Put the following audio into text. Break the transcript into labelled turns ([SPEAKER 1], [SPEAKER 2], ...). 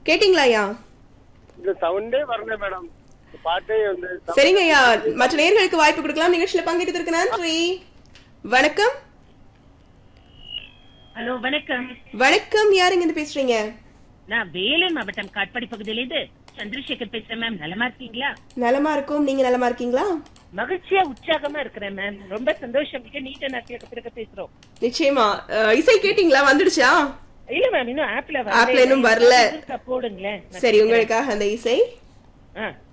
[SPEAKER 1] கேட்டிங்களா ஐயா
[SPEAKER 2] இந்த சவுண்டே வரல மேடம் இந்த பாட்டே வந்து sound-
[SPEAKER 1] சரிங்க ஐயா மற்ற நேயர்களுக்கு வாய்ப்பு கொடுக்கலாம் நிகழ்ச்சியில பங்கேற்றதற்கு நன்றி வணக்கம்
[SPEAKER 3] ஹலோ வணக்கம்
[SPEAKER 1] வணக்கம் யாருங்க இருந்து பேசுறீங்க
[SPEAKER 3] நான் வேலூர் மாவட்டம் காட்பாடி பகுதியிலிருந்து சந்திரசேகர் பேசுறேன் மேம் நலமா இருக்கீங்களா
[SPEAKER 1] நலமா இருக்கும் நீங்க நலமா இருக்கீங்களா
[SPEAKER 3] மகிழ்ச்சியா உற்சாகமா இருக்கிறேன் மேம் ரொம்ப சந்தோஷம் மிக்க நீட்ட நாட்களுக்கு பிறகு பேசுறோம்
[SPEAKER 1] நிச்சயமா அஹ், இசை கேட்டிங்களா வந்துடுச்சா
[SPEAKER 3] இல்ல மேம் இன்னும் ஆப்ல
[SPEAKER 1] ஆப்ல இன்னும் வரல.
[SPEAKER 3] போடுங்களேன்
[SPEAKER 1] சரி உங்களுக்காக அந்த இசை
[SPEAKER 3] ஆ